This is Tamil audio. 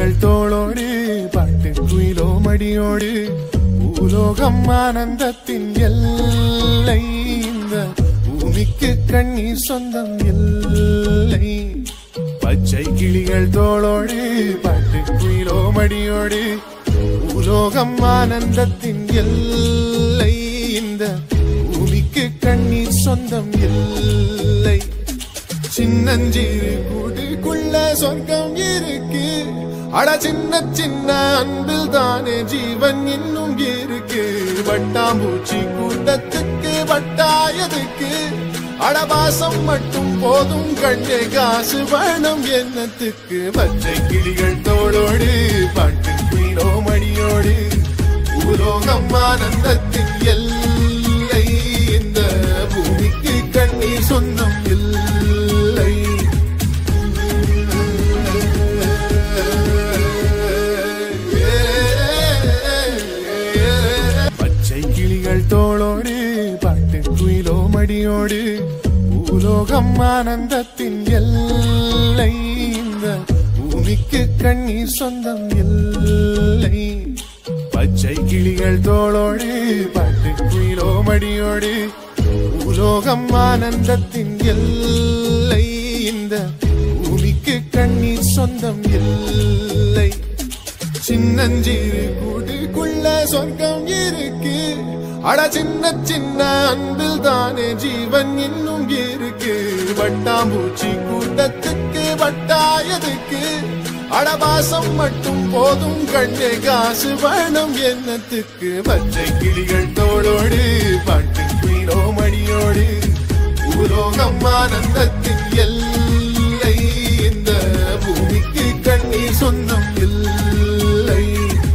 கிளிகள் தோளோடு பாட்டு குயிலோ மடியோடு பூலோகம் ஆனந்தத்தின் எல்லை இந்த பூமிக்கு கண்ணீர் சொந்தம் இல்லை பச்சை கிளிகள் தோளோடு பாட்டு குயிலோ மடியோடு பூலோகம் ஆனந்தத்தின் எல்லை இந்த பூமிக்கு கண்ணீர் சொந்தம் இல்லை சின்னஞ்சிறு கூட்டுக்குள்ள சொர்க்கம் இருக்கு அட சின்ன சின்ன அன்பில் தானே ஜீவன் இன்னும் இருக்கு வட்டாம்பூச்சி கூட்டத்துக்கு வட்டாயதுக்கு அடவாசம் மட்டும் போதும் கண்ணே காசு வேணும் என்னத்துக்கு பச்சை கிளிகள் தோளோடு பாட்டு குயிலோ மணியோடு பூலோகம் ஆனந்தத்தின் எல்லை இந்த பூமிக்கு கண்ணீர் சொந்தம் இல்லை பச்சை கிளிகள் தோளோடு பாட்டு குயிலோ மடியோடு பூலோகம் ஆனந்தத்தின் எல்லை இந்த பூமிக்கு கண்ணீர் சொந்தம் இல்லை பச்சை கிளிகள் தோளோடு பாட்டு குயிலோ மடியோடு பூலோகம் ஆனந்தத்தின் எல்லை இந்த பூமிக்கு கண்ணீர் சொந்தம் இல்லை சின்னஞ்சிறு கூட்டுக்குள்ள சொர்க்கம் இருக்கு அட சின்ன சின்ன அன்பில் தானே ஜீவன் இன்னும் இருக்கு வட்டாம்பூச்சி கூட்டத்துக்கு வட்டாயதுக்கு அடவாசம் மட்டும் போதும் கண்ணே காசு வேணும் என்னத்துக்கு பச்சை கிளிகள் தோளோடு பாட்டு குயிலோ மணியோடு பூலோகம் ஆனந்தத்தின் எல்லை இந்த பூமிக்கு கண்ணீர் சொந்தம் இல்லை